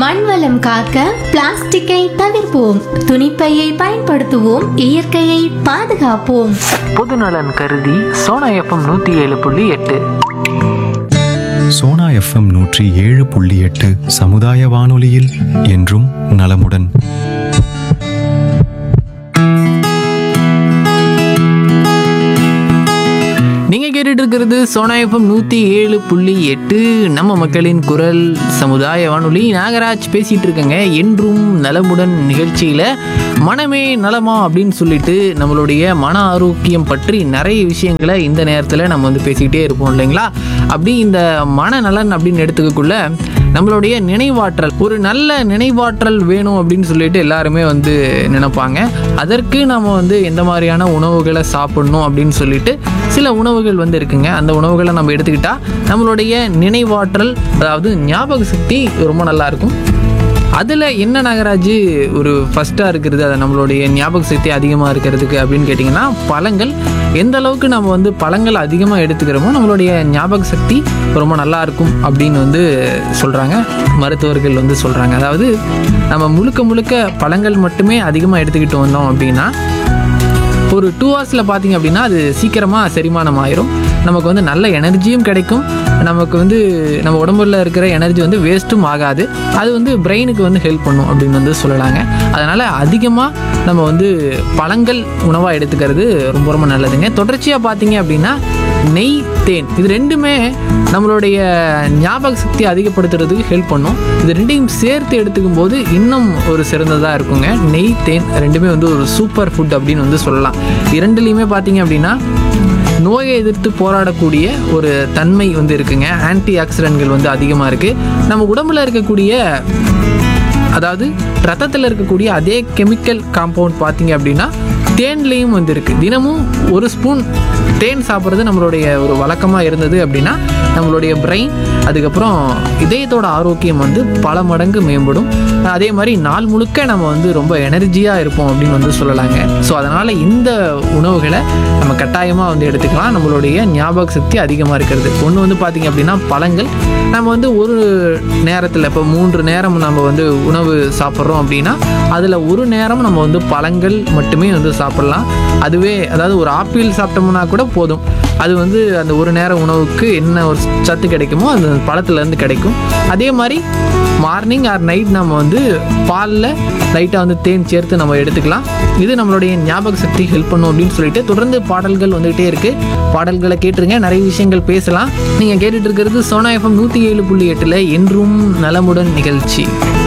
மண் வளம் காக்க பிளாஸ்டிக்கை தவிர்ப்போம் துணிப்பையை பயன்படுத்துவோம் இயற்கையை பாதுகாப்போம் பொதுநலன் கருதி சோனா எஃப்எம் நூற்றி ஏழு புள்ளி எட்டு சோனா எஃப்எம் நூற்றி ஏழு புள்ளி எட்டு சமுதாய வானொலியில் என்றும் நலமுடன் நீங்கள் கேட்டுட்டு இருக்கிறது சோனா எஃப்எம் நூற்றி ஏழு புள்ளி எட்டு நம்ம மக்களின் குரல் சமுதாய வானொலி நாகராஜ் பேசிகிட்டு இருக்கேங்க என்றும் நலமுடன் நிகழ்ச்சியில் மனமே நலமா அப்படின்னு சொல்லிட்டு நம்மளுடைய மன ஆரோக்கியம் பற்றி நிறைய விஷயங்களை இந்த நேரத்தில் நம்ம வந்து பேசிக்கிட்டே இருப்போம் இல்லைங்களா அப்படி இந்த மனநலன் அப்படின்னு எடுத்துக்கக்குள்ள நம்மளுடைய நினைவாற்றல் ஒரு நல்ல நினைவாற்றல் வேணும் அப்படின்னு சொல்லிட்டு எல்லாருமே வந்து நினைப்பாங்க அதற்கு நம்ம வந்து எந்த மாதிரியான உணவுகளை சாப்பிடணும் அப்படின்னு சொல்லிட்டு சில உணவுகள் வந்து இருக்குங்க அந்த உணவுகளை நம்ம எடுத்துக்கிட்டா நம்மளுடைய நினைவாற்றல் அதாவது ஞாபக சக்தி ரொம்ப நல்லா இருக்கும் அதில் என்ன நகராஜ் ஒரு ஃபஸ்ட்டாக இருக்கிறது அது நம்மளுடைய ஞாபக சக்தி அதிகமாக இருக்கிறதுக்கு அப்படின்னு கேட்டிங்கன்னா பழங்கள் எந்த அளவுக்கு நம்ம வந்து பழங்கள் அதிகமாக எடுத்துக்கிறோமோ நம்மளுடைய ஞாபக சக்தி ரொம்ப நல்லா இருக்கும் அப்படின்னு வந்து சொல்கிறாங்க மருத்துவர்கள் வந்து சொல்கிறாங்க அதாவது நம்ம முழுக்க முழுக்க பழங்கள் மட்டுமே அதிகமாக எடுத்துக்கிட்டு வந்தோம் அப்படின்னா ஒரு டூ ஹவர்ஸில் பார்த்தீங்க அப்படின்னா அது சீக்கிரமாக செரிமானம் ஆயிரும் நமக்கு வந்து நல்ல எனர்ஜியும் கிடைக்கும் நமக்கு வந்து நம்ம உடம்புல இருக்கிற எனர்ஜி வந்து வேஸ்ட்டும் ஆகாது அது வந்து பிரெயினுக்கு வந்து ஹெல்ப் பண்ணும் அப்படின்னு வந்து சொல்லலாங்க அதனால் அதிகமாக நம்ம வந்து பழங்கள் உணவாக எடுத்துக்கிறது ரொம்ப ரொம்ப நல்லதுங்க தொடர்ச்சியாக பார்த்தீங்க அப்படின்னா நெய் தேன் இது ரெண்டுமே நம்மளுடைய ஞாபக சக்தி அதிகப்படுத்துறதுக்கு ஹெல்ப் பண்ணும் இது ரெண்டையும் சேர்த்து எடுத்துக்கும் போது இன்னும் ஒரு சிறந்ததாக இருக்குங்க நெய் தேன் ரெண்டுமே வந்து ஒரு சூப்பர் ஃபுட் அப்படின்னு வந்து சொல்லலாம் இரண்டுலேயுமே பார்த்தீங்க அப்படின்னா நோயை எதிர்த்து போராடக்கூடிய ஒரு தன்மை வந்து இருக்குங்க ஆன்டி ஆக்சிடென்ட்கள் வந்து அதிகமாக இருக்குது நம்ம உடம்புல இருக்கக்கூடிய அதாவது ரத்தத்தில் இருக்கக்கூடிய அதே கெமிக்கல் காம்பவுண்ட் பார்த்தீங்க அப்படின்னா தேன்லேயும் வந்து இருக்குது தினமும் ஒரு ஸ்பூன் தேன் சாப்பிட்றது நம்மளுடைய ஒரு வழக்கமாக இருந்தது அப்படின்னா நம்மளுடைய பிரெயின் அதுக்கப்புறம் இதயத்தோட ஆரோக்கியம் வந்து பல மடங்கு மேம்படும் அதே மாதிரி நாள் முழுக்க நம்ம வந்து ரொம்ப எனர்ஜியாக இருப்போம் அப்படின்னு வந்து சொல்லலாங்க ஸோ அதனால் இந்த உணவுகளை நம்ம கட்டாயமாக வந்து எடுத்துக்கலாம் நம்மளுடைய ஞாபக சக்தி அதிகமாக இருக்கிறது ஒன்று வந்து பார்த்திங்க அப்படின்னா பழங்கள் நம்ம வந்து ஒரு நேரத்தில் இப்போ மூன்று நேரம் நம்ம வந்து உணவு சாப்பிட்றோம் அப்படின்னா அதில் ஒரு நேரம் நம்ம வந்து பழங்கள் மட்டுமே வந்து சாப்பிட்லாம் அதுவே அதாவது ஒரு ஆப்பிள் சாப்பிட்டோம்னா கூட போதும் அது வந்து அந்த ஒரு நேர உணவுக்கு என்ன ஒரு சத்து கிடைக்குமோ அந்த பழத்துலேருந்து கிடைக்கும் அதே மாதிரி மார்னிங் ஆர் நைட் நம்ம வந்து பாலில் லைட்டாக வந்து தேன் சேர்த்து நம்ம எடுத்துக்கலாம் இது நம்மளுடைய ஞாபக சக்தி ஹெல்ப் பண்ணும் அப்படின்னு சொல்லிட்டு தொடர்ந்து பாடல்கள் வந்துகிட்டே இருக்குது பாடல்களை கேட்டுருங்க நிறைய விஷயங்கள் பேசலாம் நீங்கள் கேட்டுட்டு இருக்கிறது சோனா எஃப்எம் நூற்றி ஏழு புள்ளி எட்டில் என்றும் நலமுடன் நிகழ்ச்சி